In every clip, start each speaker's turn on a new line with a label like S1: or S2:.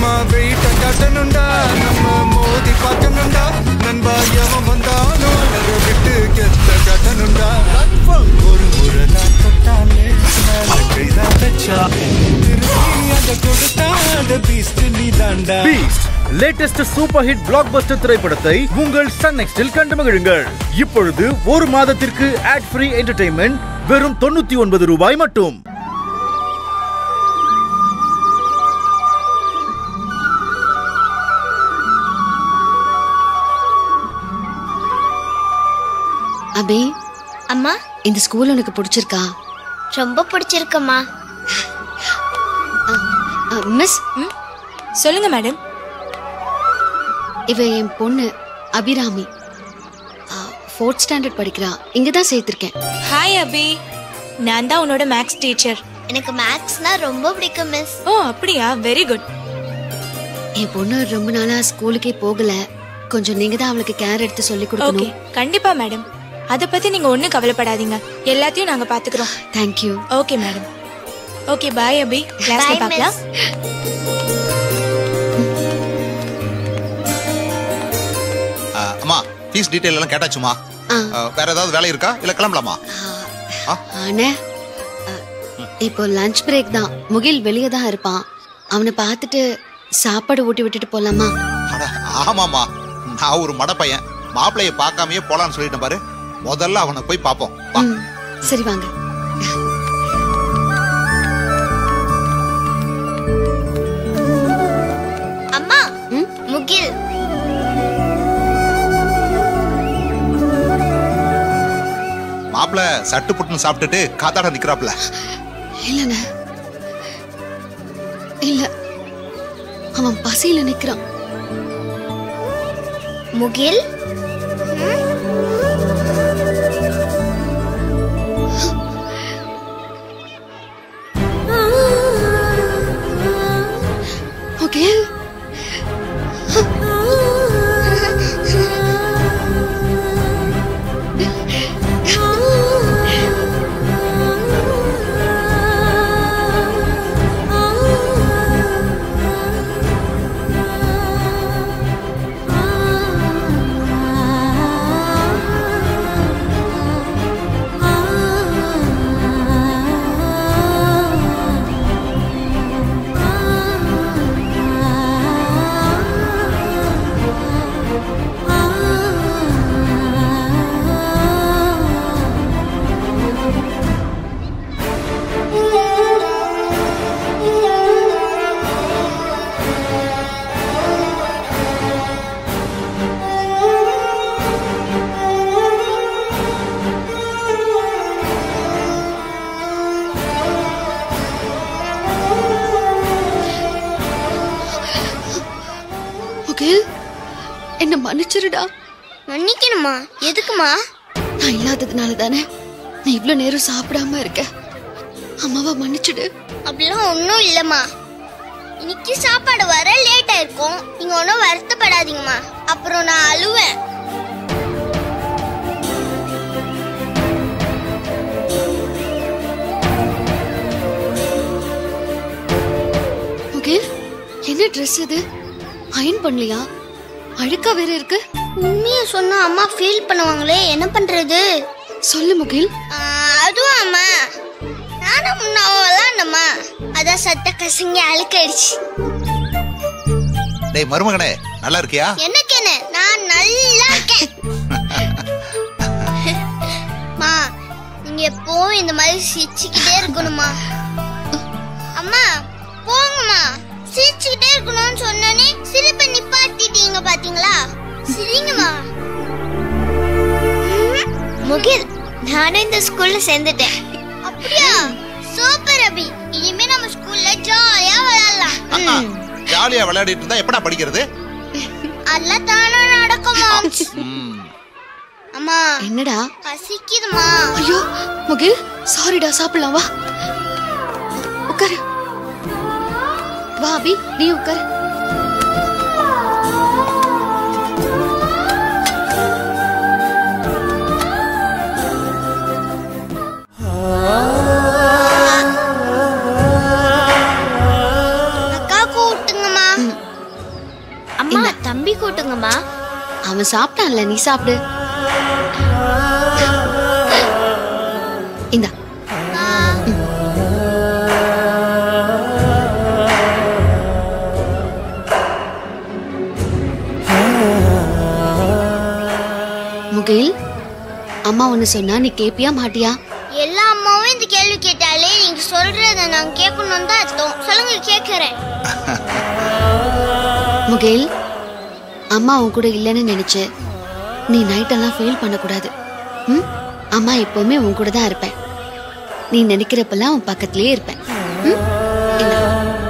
S1: சும்மா வெயிட்ட காட்டணும்டா நம்ம மோதி பார்க்கணும்டா நண்பா எவன் வந்தாலும் அதை விட்டு கெத்த காட்டணும்டா ஒரு முறை நான் தொட்டாலே மேல கைதான் வச்சாலே திருப்பி அதை கொடுத்தா அந்த பீஸ்ட் நீ தாண்டா
S2: Beast latest super hit blockbuster திரைப்படத்தை உங்கள் சன் நெக்ஸ்டில் கண்டு மகிழுங்கள் இப்பொழுது ஒரு மாதத்திற்கு ஆட் ஃப்ரீ என்டர்டைன்மெண்ட் வெறும் தொண்ணூத்தி ஒன்பது ரூபாய் மட்டும்
S3: அபி
S4: அம்மா
S3: இந்த ஸ்கூல் உனக்கு பிடிச்சிருக்கா
S4: ரொம்ப பிடிச்சிருக்கம்மா
S3: மிஸ்
S5: சொல்லுங்க மேடம்
S3: இவ என் பொண்ணு அபிராமி ஃபோர்த் ஸ்டாண்டர்ட் படிக்கிறா இங்க தான் சேர்த்திருக்கேன்
S5: ஹாய் அபி நான் தான் உன்னோட மேக்ஸ் டீச்சர்
S4: எனக்கு மேக்ஸ்னா ரொம்ப பிடிக்கும் மிஸ்
S5: ஓ அப்படியா வெரி குட்
S3: என் பொண்ணு ரொம்ப நாளா ஸ்கூலுக்கே போகல கொஞ்சம் நீங்க தான் அவளுக்கு கேர் எடுத்து சொல்லி
S5: ஓகே
S3: கொடுக்கணும்
S5: கண்டிப்பா மேடம் அத பத்தி நீங்க ஒண்ணும் கவலைப்படாதீங்க எல்லாத்தையும் நாங்க பாத்துக்கிறோம்
S3: thank you
S5: okay madam okay bye Abhi கிளாஸ்ல
S4: Bye,
S5: பார்க்கலாம்
S6: ஆ, அம்மா ஃபீஸ் டீடைல் எல்லாம் கேட்டாச்சுமா
S3: ஆ.
S6: ஆ, வேற ஏதாவது வேலை இருக்கா இல்ல கிளம்பலாமா ஆ?
S3: அண்ணே அ, இப்போ லஞ்ச் பிரேக் தான் முகில் வெளியே தான் இருப்பான் அவனை பார்த்துட்டு சாப்பாடு ஊட்டி விட்டுட்டு போலாமா
S6: அட, ஆமாமா நான் ஒரு மட பையன் மாப்பிளைய பார்க்காமயே போலான்னு சொல்லிட்டேன் பாரு முதல்ல அவனை போய் பார்ப்போம் வா.
S3: ம், சரி வாங்க
S4: அம்மா
S3: ம்?
S4: முகில்
S6: மாப்பிள சட்டு புட்டுன்னு சாப்பிட்டுட்டு காத்தாட நிக்கிறாப்ல
S3: இல்லண்ணே இல்ல அவன் பசியில நிக்கிறான்
S4: முகில்
S3: முகில் முகில் என்ன மன்னிச்சிருடா
S4: மன்னிக்கணுமா எதுக்குமா
S3: நான் இல்லாததுனால தானே நீ இவ்ளோ நேரம் சாப்பிடாம இருக்க அம்மாவை மன்னிச்சிடு
S4: அப்படிலாம் ஒன்றும் இல்லைம்மா இன்னைக்கு சாப்பாடு வர லேட் ஆயிருக்கும் நீங்க ஒன்றும் வருத்தப்படாதீங்கம்மா அப்புறம் நான் அழுவேன்
S3: முகில் என்ன ட்ரெஸ் இது அயன் பண்ணலையா அழுக்கா வேற இருக்கு
S4: உண்மையை சொன்னா அம்மா ஃபீல் பண்ணுவாங்களே என்ன பண்றது
S3: சொல்லு முகில்
S4: ஆ, அதுவும் அம்மா நானும் முன்னாவ விளாண்டம்மா அதான் சத்த கசங்கி அழுக்காயிடுச்சு
S6: டேய் மருமகனே நல்லா இருக்கியா
S4: எனக்கு என்ன நான் நல்லா இருக்கேன் மா நீங்க எப்பவும் இந்த மாதிரி சிரிச்சுக்கிட்டே இருக்கணுமா அம்மா போங்கம்மா சிரிச்சுக்கிட்டே இருக்கணும்னு சொன்னோனே சிரிப்பை நிப்பாட்டிட்டீங்க பாத்தீங்களா சிரிங்கம்மா முகில் நானும் இந்த ஸ்கூல்ல சேர்ந்துட்டேன் அப்படியா சூப்பர் அபி இனிமே நம்ம ஸ்கூல்ல ஜாலியா விளையாடலாம்
S6: ஜாலியா விளையாடிட்டு இருந்தா எப்படா படிக்கிறது
S4: அதெல்லாம் தானே நடக்கும் மாம்ஸ்
S6: ம்.
S4: அம்மா
S3: என்னடா
S4: பசிக்குதுமா
S3: ஐயோ முகில் சாரிடா சாப்பிடலாம் வா உட்காரு வா அபி நீ உட்காரு
S4: அக்கா கூட்டுங்கம்மா அம்மா தம்பி கூட்டுங்கம்மா
S3: அவன் சாப்பிட்டான்ல நீ சாப்பிடு இந்தா முகில் அம்மா ஒன்னு சொன்னா நீ கேப்பியா மாட்டியா
S4: எல்லா அம்மாவும் இந்த கேள்வி கேட்டாலே நீங்க சொல்றத நான் கேட்கணும் தான் அர்த்தம் சொல்லுங்க கேக்குறேன்
S3: முகில் அம்மா உன் கூட இல்லைன்னு நினைச்சு நீ நைட்டெல்லாம் ஃபீல் பண்ணக்கூடாது ம் அம்மா எப்பவுமே உன் கூட தான் இருப்பேன் நீ நினைக்கிறப்பெல்லாம் உன் பக்கத்துலயே இருப்பேன் ம்? இந்தா.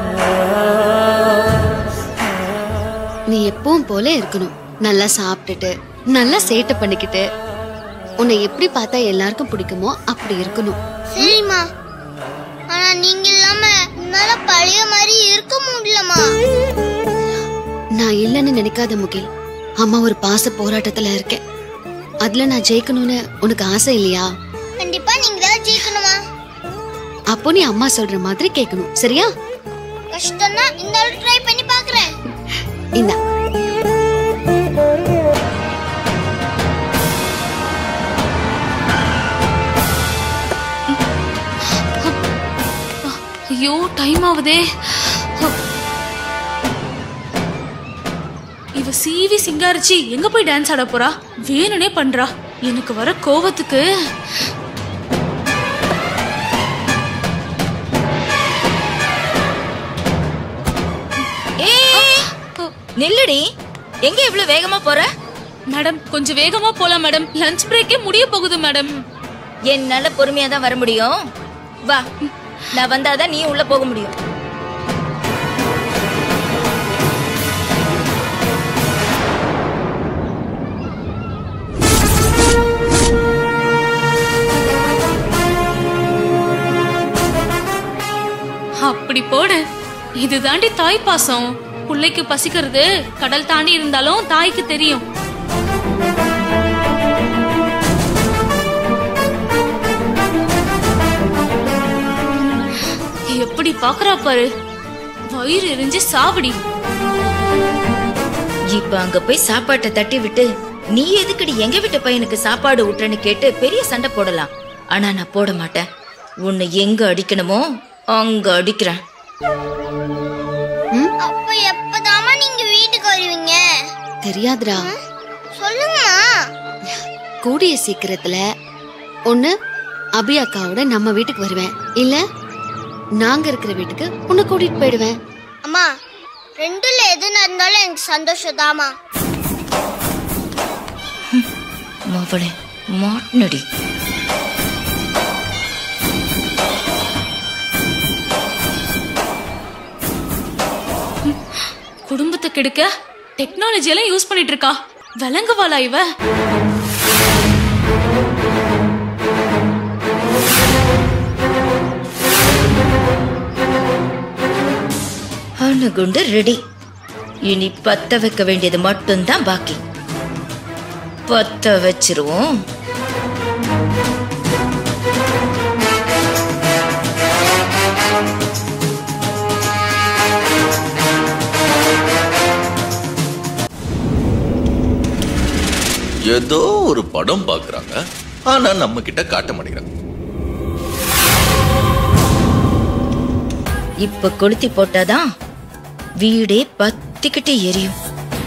S3: நீ எப்பவும் போல இருக்கணும் நல்லா சாப்பிட்டுட்டு நல்லா சேட்டை பண்ணிக்கிட்டு உன்னை எப்படி பார்த்தா எல்லாருக்கும் பிடிக்குமோ அப்படி இருக்கணும்
S4: சரிம்மா ஆனா நீங்க இல்லாம என்னால பழைய மாதிரி இருக்க முடியலம்மா
S3: நான் இல்லைன்னு நினைக்காத முகில் அம்மா ஒரு பாச போராட்டத்துல இருக்கேன் அதுல நான் ஜெயிக்கணும்னு உனக்கு ஆசை இல்லையா
S4: கண்டிப்பா நீங்க தான் ஜெயிக்கணுமா
S3: அப்போ நீ அம்மா சொல்ற மாதிரி கேட்கணும் சரியா
S4: கஷ்டம்னா இந்த ட்ரை பண்ணி பாக்குறேன்
S3: இந்த
S7: ஐயோ டைம் ஆகுதே இவ சீவி சிங்காரிச்சி எங்க போய் டான்ஸ் ஆட போறா வேணும்னே பண்றா எனக்கு வர கோவத்துக்கு
S8: ஏய் நில்லுடி எங்க இவ்வளவு வேகமா போற
S7: மேடம் கொஞ்சம் வேகமா போலாம் மேடம் லஞ்ச் பிரேக்கே முடிய போகுது மேடம்
S8: என்னால பொறுமையா தான் வர முடியும் வா நான் வந்தாதான் நீ உள்ள போக முடியும்
S7: அப்படி போடு இது தாண்டி தாய் பாசம் பிள்ளைக்கு பசிக்கிறது கடல் தாண்டி இருந்தாலும் தாய்க்கு தெரியும் எப்படி பாக்குறா பாரு வயிறு எரிஞ்சு சாவடி
S8: இப்ப அங்க போய் சாப்பாட்டை தட்டி விட்டு நீ எதுக்குடி எங்க வீட்டு பையனுக்கு சாப்பாடு ஊட்டுறன்னு கேட்டு பெரிய சண்டை போடலாம் ஆனா நான் போட மாட்டேன் உன்னை எங்க அடிக்கணுமோ அங்க அடிக்கிறேன்
S4: அப்ப எப்பதாம்மா நீங்க வீட்டுக்கு வருவீங்க
S3: தெரியாதுடா
S4: சொல்லுங்கம்மா
S3: கூடிய சீக்கிரத்துல ஒண்ணு அபி அக்காவோட நம்ம வீட்டுக்கு வருவேன் இல்ல நாங்க இருக்கிற வீட்டுக்கு உன்னை கூட்டிட்டு போயிடுவேன்
S4: அம்மா ரெண்டுல எது நடந்தாலும் எனக்கு சந்தோஷம் தாமா
S8: மவளே மாட்டினடி
S7: குடும்பத்தை கெடுக்க டெக்னாலஜி எல்லாம் யூஸ் பண்ணிட்டு இருக்கா விளங்குவாளா இவ
S8: அணுகுண்டு ரெடி இனி பத்த வைக்க வேண்டியது மட்டும்தான் பாக்கி பத்த வச்சிருவோம்
S9: ஏதோ ஒரு படம் பாக்குறாங்க ஆனா நம்ம கிட்ட காட்ட மாட்டேங்கிறாங்க
S8: இப்ப கொளுத்தி போட்டாதான் வீடே பத்திக்கிட்டு எரியும்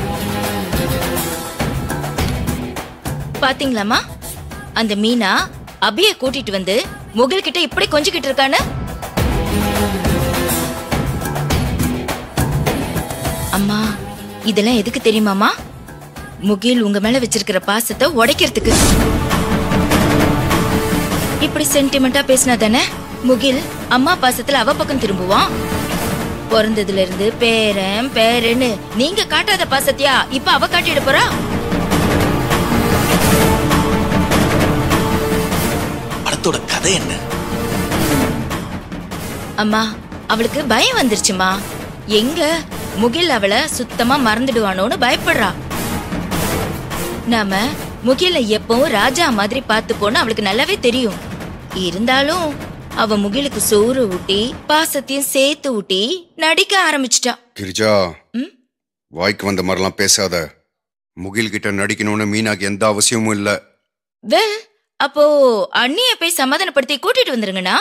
S8: பாத்தீங்களாமா அந்த மீனா அபிய கூட்டிட்டு வந்து முகில் கிட்ட இப்படி கொஞ்சிக்கிட்டு இருக்கான்னு அம்மா இதெல்லாம் எதுக்கு தெரியுமாமா முகில் உங்க மேல வச்சிருக்கிற பாசத்தை உடைக்கிறதுக்கு இப்படி சென்டிமெண்டா பேசினா தானே முகில் அம்மா பாசத்துல அவ பக்கம் திரும்புவான் பிறந்ததுல இருந்து பேரன் பேரன்னு நீங்க காட்டாத பாசத்தியா இப்ப அவ காட்டிட போறா
S9: படத்தோட கதை என்ன
S8: அம்மா அவளுக்கு பயம் வந்துருச்சுமா எங்க முகில் அவளை சுத்தமா மறந்துடுவானோன்னு பயப்படுறா நாம முகில எப்பவும் ராஜா மாதிரி பார்த்துப்போன்னு அவளுக்கு நல்லாவே தெரியும் இருந்தாலும் அவ முகிலுக்கு சோறு ஊட்டி பாசத்தையும் சேர்த்து ஊட்டி நடிக்க ஆரம்பிச்சிட்டா
S10: கிரிஜா
S8: ம்?
S10: வாய்க்கு வந்த மாதிரிலாம் பேசாத முகில் கிட்ட நடிக்கணும்னு மீனாக்கு எந்த அவசியமும் இல்ல
S8: வெல் அப்போ அண்ணிய போய் சமாதானப்படுத்தி கூட்டிட்டு வந்துருங்கண்ணா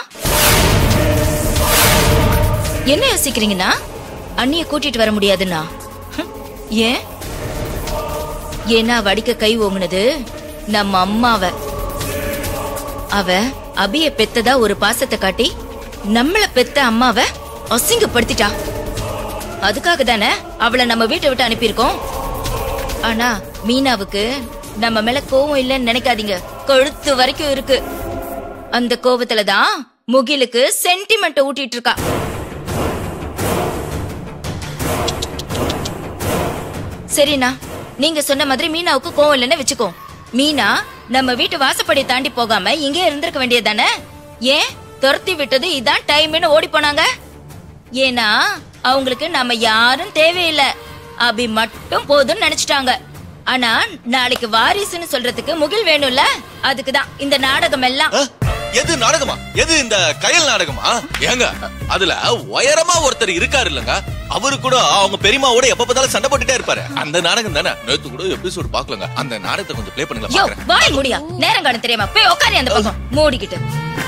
S8: என்ன யோசிக்கிறீங்கண்ணா அண்ணிய கூட்டிட்டு வர முடியாதுண்ணா ஹம், ஏன் ஏன்னா வடிக்க கை ஓங்குனது நம்ம அம்மாவ அவ அபிய பெத்ததா ஒரு பாசத்தை காட்டி நம்மள பெத்த அம்மாவ அசிங்கப்படுத்திட்டா அதுக்காக தானே அவளை நம்ம வீட்டை விட்டு அனுப்பியிருக்கோம் ஆனா மீனாவுக்கு நம்ம மேல கோவம் இல்லைன்னு நினைக்காதீங்க கொழுத்து வரைக்கும் இருக்கு அந்த கோவத்துல தான் முகிலுக்கு சென்டிமெண்ட் ஊட்டிட்டு இருக்கா சரிண்ணா நீங்க சொன்ன மாதிரி மீனாவுக்கு கோவம் இல்லைன்னு வச்சுக்கோ மீனா நம்ம வீட்டு வாசப்படி தாண்டி போகாம இங்கே இருந்திருக்க வேண்டியதானே ஏன் துரத்தி விட்டது இதான் டைம்னு ஓடி போனாங்க ஏன்னா அவங்களுக்கு நம்ம யாரும் தேவையில்லை அபி மட்டும் போதும்னு நினைச்சிட்டாங்க ஆனா நாளைக்கு வாரிசுன்னு சொல்றதுக்கு முகில் வேணும்ல அதுக்கு தான் இந்த நாடகம் எல்லாம்
S9: எது நாடகமா எது இந்த கயல் நாடகமா ஏங்க அதுல உயரமா ஒருத்தர் இருக்காரு இல்லங்க அவரு கூட அவங்க பெரியமாவோட எப்ப பார்த்தாலும் சண்டை போட்டுட்டே இருப்பாரு அந்த நாடகம் தானே நேத்து கூட எபிசோடு பாக்கலங்க அந்த நாடகத்தை கொஞ்சம் ப்ளே பண்ணுங்க
S8: யோ
S9: பாக்குறேன்
S8: வாய் முடியா நேரம் காணும் தெரியாம போய் உட்காரு அந்த பக்கம் மூடிக்கிட்டு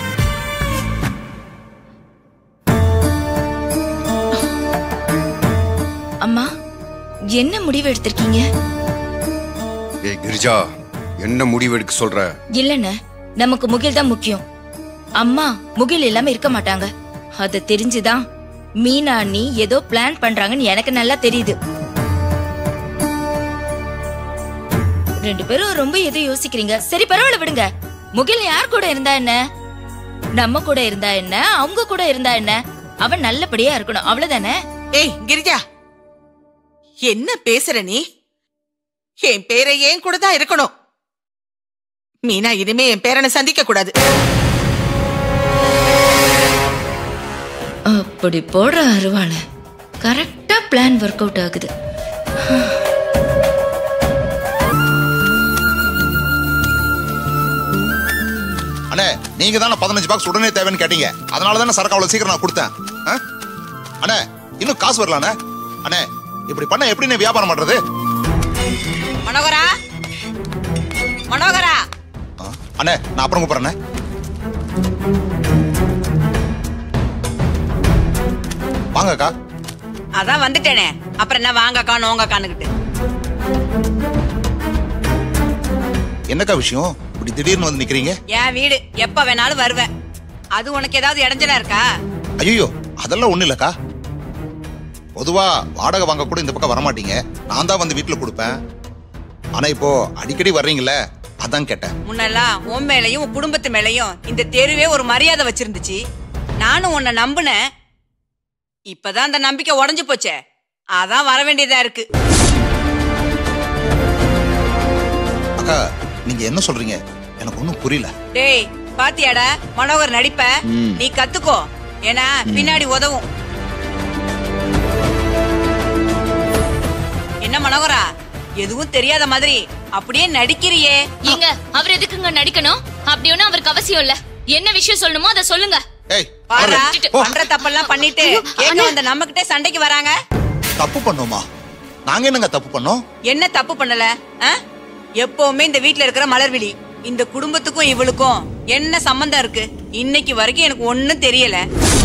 S8: அம்மா என்ன முடிவு எடுத்திருக்கீங்க
S10: ஏய் கிரிஜா என்ன முடிவு எடுக்க சொல்ற
S8: இல்லன்னு நமக்கு முகில் தான் முக்கியம் அம்மா முகில் இல்லாம இருக்க மாட்டாங்க அது தெரிஞ்சுதான் மீனா அண்ணி ஏதோ பிளான் பண்றாங்கன்னு எனக்கு நல்லா தெரியுது ரெண்டு பேரும் ரொம்ப ஏதோ யோசிக்கிறீங்க சரி பரவாயில்ல விடுங்க முகில் யார் கூட இருந்தா என்ன நம்ம கூட இருந்தா என்ன அவங்க கூட இருந்தா என்ன அவன் நல்லபடியா இருக்கணும் அவ்வளவுதானே
S11: ஏய் கிரிஜா என்ன பேசுற நீ என் பேரை ஏன் கூட தான் இருக்கணும் மீனா இனிமே என் பேரனை சந்திக்க கூடாது
S8: அப்படி போடுற அருவாள கரெக்டா பிளான் ஒர்க் அவுட் ஆகுது
S6: அண்ணே நீங்க தானே பதினஞ்சு பாக்ஸ் உடனே தேவைன்னு கேட்டீங்க அதனால தானே சரக்கு அவ்வளவு சீக்கிரம் நான் கொடுத்தேன் ஆ? அண்ணே இன்னும் காசு வரல அண்ணே அண்ணே இப்படி பண்ண எப்படி வியாபாரம் பண்றது
S11: மனோகரா மனோகரா
S6: ஆ, அண்ணே நான் அப்புறம் கூப்பிடுறேண்ணே வாங்க அக்கா
S11: அதான் வந்துட்டேனே அப்புறம் என்ன வாங்கக்கா நோங்கக்கான்னுகிட்டு
S6: என்னக்கா விஷயம் இப்படி திடீர்னு வந்து நிக்கிறீங்க
S11: என் வீடு எப்ப வேணாலும் வருவேன் அது உனக்கு ஏதாவது இடைஞ்சலா இருக்கா
S6: ஐயோ அதெல்லாம் ஒண்ணு இல்லக்கா பொதுவா வாடகை வாங்க கூட இந்த பக்கம் வரமாட்டீங்க நான் தான் வந்து வீட்டுல கொடுப்பேன் ஆனா இப்போ அடிக்கடி வர்றீங்கல்ல அதான் கேட்டேன்
S11: முன்னெல்லாம் உன் மேலையும் உன் குடும்பத்து மேலையும் இந்த தெருவே ஒரு மரியாதை வச்சிருந்துச்சு நானும் உன்னை நம்புனேன் இப்பதான் அந்த நம்பிக்கை உடைஞ்சு போச்சே அதான் வர வேண்டியதா இருக்கு
S6: அக்கா நீங்க என்ன சொல்றீங்க எனக்கு ஒன்றும் புரியல
S11: டேய் பாத்தியாடா மனோகர் நடிப்ப
S6: ம்.
S11: நீ கத்துக்கோ ஏன்னா பின்னாடி உதவும் என்ன மனோகரா எதுவும் தெரியாத மாதிரி அப்படியே நடிக்கிறியே
S7: ஏங்க அவர் எதுக்குங்க நடிக்கணும் அப்படி ஒண்ணும் அவருக்கு அவசியம் இல்ல என்ன விஷயம் சொல்லணுமோ அதை சொல்லுங்க
S6: ஏய்
S11: பாரா
S6: பாரு.
S11: பண்ற தப்பெல்லாம் பண்ணிட்டு கேட்க வந்த நம்ம கிட்ட சண்டைக்கு வராங்க
S6: தப்பு பண்ணோமா நாங்க என்னங்க தப்பு பண்ணோம்
S11: என்ன தப்பு பண்ணல ஆ? எப்பவுமே இந்த வீட்ல இருக்கிற மலர்விழி இந்த குடும்பத்துக்கும் இவளுக்கும் என்ன சம்பந்தம் இருக்கு இன்னைக்கு வரைக்கும் எனக்கு ஒண்ணும் தெரியல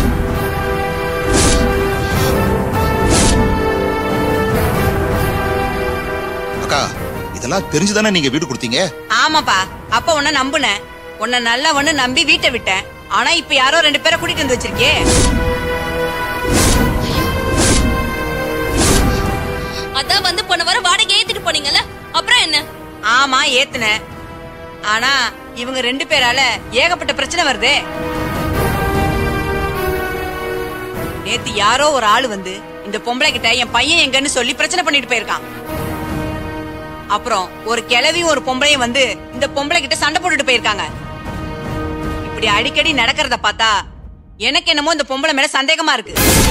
S6: அக்கா இதெல்லாம் தெரிஞ்சுதானே நீங்க வீடு கொடுத்தீங்க
S11: ஆமாப்பா அப்ப உன்னை நம்புனேன் உன்னை நல்லவன்னு நம்பி வீட்டை விட்டேன் ஆனா இப்ப யாரோ ரெண்டு பேரை கூட்டிட்டு வந்து வச்சிருக்கே
S7: அதான் வந்து போன வாரம் வாடகை ஏத்திட்டு போனீங்கல்ல அப்புறம் என்ன
S11: ஆமா ஏத்துனேன் ஆனா இவங்க ரெண்டு பேரால ஏகப்பட்ட பிரச்சனை வருதே நேத்து யாரோ ஒரு ஆளு வந்து இந்த பொம்பளை கிட்ட என் பையன் எங்கன்னு சொல்லி பிரச்சனை பண்ணிட்டு போயிருக்கான் அப்புறம் ஒரு கிழவியும் ஒரு பொம்பளையும் வந்து இந்த பொம்பளை கிட்ட சண்டை போட்டுட்டு போயிருக்காங்க இப்படி அடிக்கடி நடக்கிறத பார்த்தா எனக்கு என்னமோ இந்த பொம்பளை மேல சந்தேகமா இருக்கு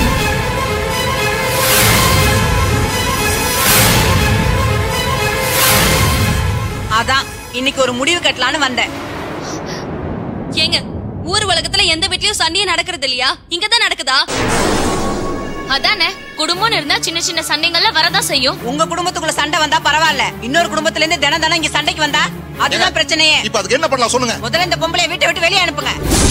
S11: அதான் இன்னைக்கு ஒரு முடிவு கட்டலான்னு வந்தேன்
S7: ஏங்க ஊர் உலகத்துல எந்த வீட்லயும் சண்டையே நடக்கிறது இல்லையா இங்கதான் நடக்குதா அதானே குடும்பம்னு இருந்தா சின்ன சின்ன சண்டைகள்ல வரதான் செய்யும்
S11: உங்க குடும்பத்துக்குள்ள சண்டை வந்தா பரவாயில்ல இன்னொரு குடும்பத்துல இருந்து தினம் தினம் இங்க சண்டைக்கு வந்தா அதுதான் பிரச்சனையே
S6: இப்ப அதுக்கு என்ன பண்ணலாம் சொல்லுங்க
S11: முதல்ல இந்த பொம்பளைய வீட்டை விட்டு வெளியே அனுப்புங்க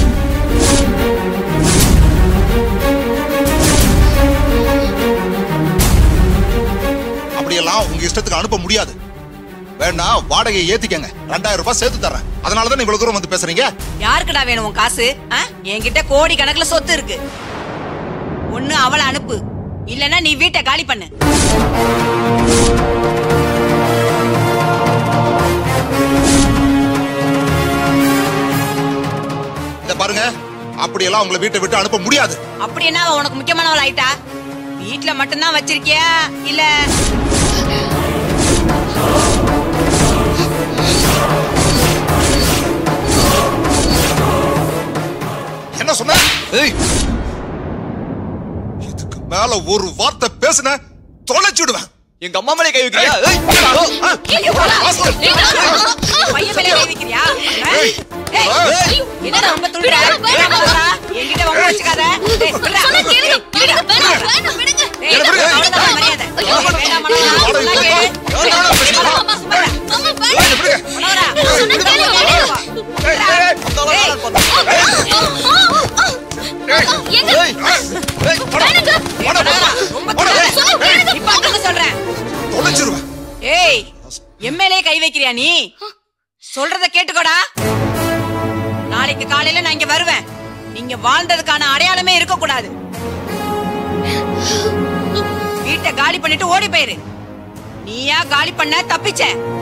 S6: அப்படியெல்லாம் உங்க இஷ்டத்துக்கு அனுப்ப முடியாது வேணா வாடகையை ஏத்திக்கங்க ரெண்டாயிரம் ரூபாய் சேர்த்து தரேன் அதனால தான் இவ்வளவு தூரம் வந்து பேசுறீங்க
S11: யாருக்குடா வேணும் உன் காசு ஆ? என்கிட்ட கோடி கணக்குல சொத்து இருக்கு ஒண்ணு அவளை அனுப்பு இல்லனா நீ வீட்டை காலி பண்ணு
S6: இத பாருங்க அப்படியெல்லாம் உங்களை வீட்டை விட்டு அனுப்ப முடியாது
S11: அப்படி என்ன அவ உனக்கு முக்கியமானவள் ஆயிட்டா வீட்ல மட்டும்தான் வச்சிருக்கியா இல்ல
S6: என்ன சொன்ன இதுக்கு மேல ஒரு வார்த்தை பேசுன தொலைச்சிடுவேன்
S9: எங்க அம்மா மேலே கை வைக்கிறியா ஏய்,
S11: ஐயோ, போடா. பையன் மேல கை வைக்கிறியா? ஏய், ஏய், என்னடா ரொம்ப துள்ளுற? ஏன் போறா? என்கிட்ட வம்பு வச்சுக்காத. ஏய், விடுடா. ஏய், விடுடா. ஏய், அவ்வளவுதான் மரியாதை. வேண்டாம், மனோகரா. சொன்னா கேளு. ஏய், மனோகரா, சும்மா இரு. மனோகரா, சொன்னா கேளு. விடுடா. ஏய், ஏய், மனோகரா, ரொம்ப துள்ளாத. இப்ப அங்க சொல்றேன்
S6: தொலைச்சிருவேன்
S11: ஏய் எம்எல்ஏ கை வைக்கிறியா நீ சொல்றத கேட்டுக்கோடா நாளைக்கு காலையில நான் இங்க வருவேன் நீங்க வாழ்ந்ததுக்கான அடையாளமே இருக்க கூடாது வீட்டை காலி பண்ணிட்டு ஓடி போயிரு நீயா காலி பண்ண தப்பிச்ச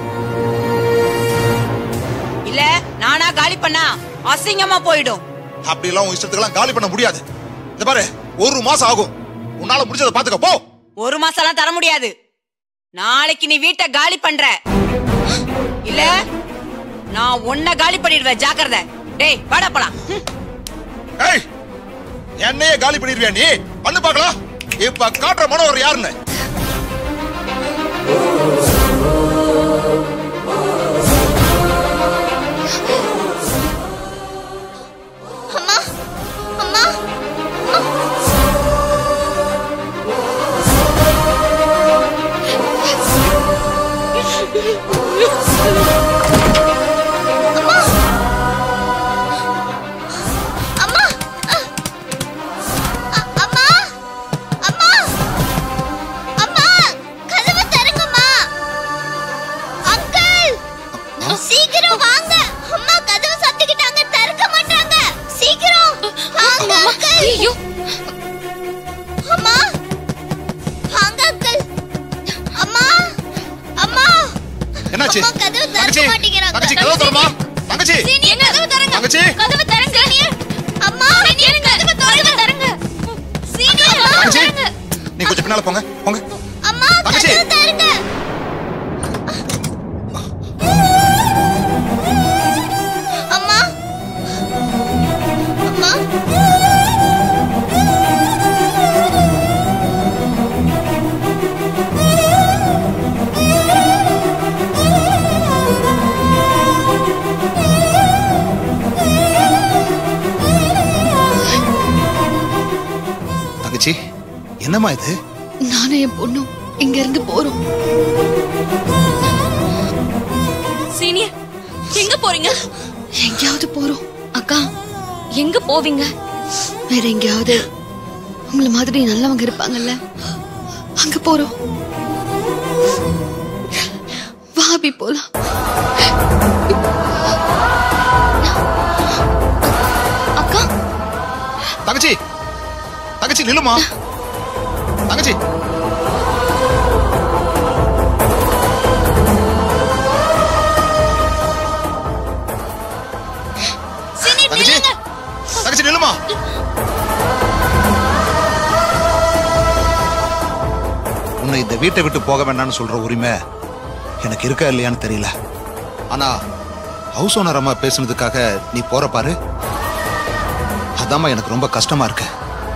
S11: இல்ல நானா காலி பண்ணா அசிங்கமா போயிடும்
S6: அப்படியெல்லாம் உன் இஷ்டத்துக்கெல்லாம் காலி பண்ண முடியாது இந்த பாரு ஒரு மாசம் ஆகும் உன்னால முடிஞ்சதை பாத்துக்க போ
S11: ஒரு மாசம்லாம் தர முடியாது நாளைக்கு நீ வீட்டை காலி பண்ற இல்ல நான் உன்னை காலி பண்ணிடுவேன் ஜாக்கிரதை டேய் வாடா போலாம் ஹம்.
S6: ஏய் என்னையே காலி பண்ணிடுவியா நீ பண்ணு பார்க்கலாம் இப்ப காட்டுற மனோகர் யாருன்னு
S4: அம்மா அம்மா அம்மா அ- அம்மா அம்மா அம்மா கதவை திறங்கம்மா அங்கிள் சீக்கிரம் வாங்க அம்மா கதவு சத்திக்கிட்டாங்க திறக்க மாட்டாங்க சீக்கிரம் வாங்க அங்கிள் ஐயோ அம்மா வாங்க அங்கிள் அம்மா அம்மா
S6: என்னாச்சு
S4: அம்மா கதவு திறக்க
S6: தங்கச்சி
S4: மாட்டேங்கிறாங்க
S6: தங்கச்சி கதவு திறமா தங்கச்சி
S4: சீனியர் கதவு திறங்க
S6: தங்கச்சி
S4: கதவு திறங்க சீனியர் அம்மா சீனியர் கதவு திறங்க திறங்க சீனியர் கதவு
S6: தங்கச்சி
S4: திறங்க
S6: நீ கொஞ்சம் பின்னால போங்க போங்க
S4: அம்மா
S6: தங்கச்சி.
S4: கதவு திறங்க அம்மா அம்மா
S6: தங்கச்சி என்னம்மா இது
S3: நானும் என் பொண்ணும் இங்க இருந்து போறோம்
S7: சீனியர் எங்க போறீங்க
S3: எங்கேயாவது போறோம் அக்கா
S7: எங்க போவீங்க
S3: வேற எங்கேயாவது உங்கள மாதிரி நல்லவங்க இருப்பாங்கல்ல அங்க போறோம் வாபி போலாம்
S4: அக்கா
S6: தங்கச்சி தங்கச்சி நில்லுமா தங்கச்சி
S4: சீனியர்
S6: தங்கச்சி
S4: நில்லுங்க
S6: தங்கச்சி நில்லுமா உன்னை இந்த வீட்டை விட்டு போக வேண்டாம்னு சொல்ற உரிமை எனக்கு இருக்கா இல்லையான்னு தெரியல ஆனா ஹவுஸ் ஓனர் அம்மா பேசுனதுக்காக நீ போற பாரு அதாம்மா எனக்கு ரொம்ப கஷ்டமா இருக்கு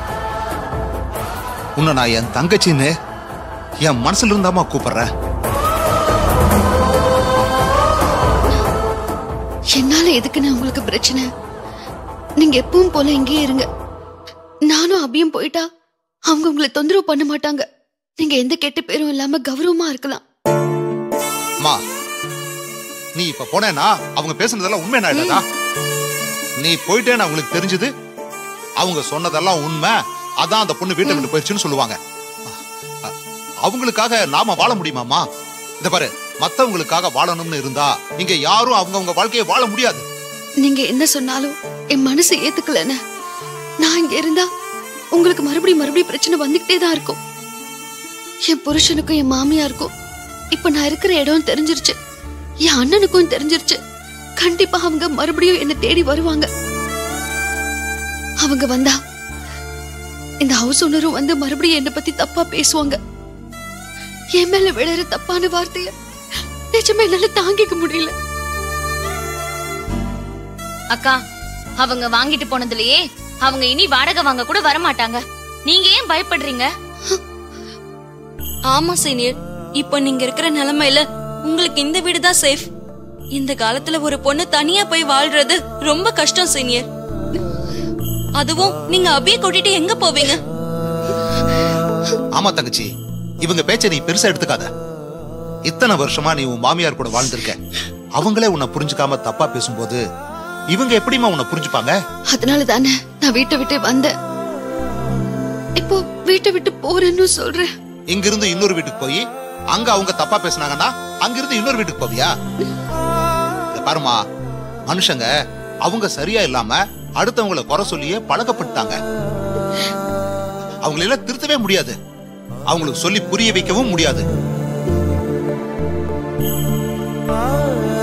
S6: உன்னை நான் என் தங்கச்சின்னு என் மனசுல இருந்தாமா கூப்பிடுறேன்
S3: என்னால எதுக்குன்னு உங்களுக்கு பிரச்சனை நீங்க எப்பவும் போல இங்கேயே இருங்க நானும் அபியும் போயிட்டா அவங்க உங்களை தொந்தரவு பண்ண மாட்டாங்க நீங்க எந்த கெட்ட பேரும் இல்லாம கௌரவமா இருக்கலாம்
S6: அம்மா நீ இப்ப போனேன்னா அவங்க பேசுனதெல்லாம் உண்மை என்ன இல்லதா நீ போயிட்டேன்னு அவங்களுக்கு தெரிஞ்சது அவங்க சொன்னதெல்லாம் உண்மை அதான் அந்த பொண்ணு வீட்டை விட்டு போயிடுச்சுன்னு சொல்லுவாங்க அ- அவங்களுக்காக நாம வாழ முடியுமாமா இந்த பாரு மத்தவங்களுக்காக வாழணும்னு இருந்தா இங்க யாரும் அவங்கவங்க வாழ்க்கையை வாழ முடியாது
S3: நீங்க என்ன சொன்னாலும் என் மனசு ஏத்துக்கலன்னு நான் இங்க இருந்தா உங்களுக்கு மறுபடியும் மறுபடியும் பிரச்சனை வந்துகிட்டே தான் இருக்கும் என் புருஷனுக்கும் என் மாமியாருக்கும் இப்ப நான் இருக்கிற இடம் தெரிஞ்சிருச்சு என் அண்ணனுக்கும் தெரிஞ்சிருச்சு கண்டிப்பா அவங்க மறுபடியும் என்ன தேடி வருவாங்க அவங்க வந்தா இந்த ஹவுஸ் ஓனரும் வந்து மறுபடியும் என்ன பத்தி தப்பா பேசுவாங்க என் மேல விழுற தப்பான வார்த்தைய நிஜமே என்னால தாங்கிக்க முடியல
S12: அக்கா அவங்க வாங்கிட்டு போனதுலயே அவங்க இனி வாடகை வாங்க கூட வர மாட்டாங்க நீங்க ஏன் பயப்படுறீங்க
S13: ஆமா சீனியர் இப்போ நீங்க இருக்கிற நிலைமையில உங்களுக்கு இந்த வீடு தான் சேஃப் இந்த காலத்துல ஒரு பொண்ணு தனியா போய் வாழ்றது ரொம்ப கஷ்டம் சீனியர் அதுவும் நீங்க அபிய கூட்டிட்டு எங்க போவீங்க
S6: ஆமா தங்கச்சி இவங்க பேச்ச நீ பெருசா எடுத்துக்காத இத்தனை வருஷமா நீ உன் மாமியார் கூட வாழ்ந்திருக்க அவங்களே உன்னை புரிஞ்சுக்காம தப்பா பேசும்போது இவங்க எப்படிம்மா உன்னை புரிஞ்சுப்பாங்க
S3: அதனால தானே நான் வீட்டை விட்டு வந்தேன் இப்போ வீட்டை விட்டு போறேன்னு சொல்றேன்
S6: இங்கிருந்து இன்னொரு வீட்டுக்கு போய் அங்க அவங்க தப்பா பேசுனாங்கன்னா அங்கிருந்து இன்னொரு வீட்டுக்கு போவியா இத பாருமா மனுஷங்க அவங்க சரியா இல்லாம அடுத்தவங்கள குறை சொல்லியே பழக்கப்பட்டாங்க அவங்களெல்லாம் திருத்தவே முடியாது அவங்களுக்கு சொல்லி புரிய வைக்கவும் முடியாது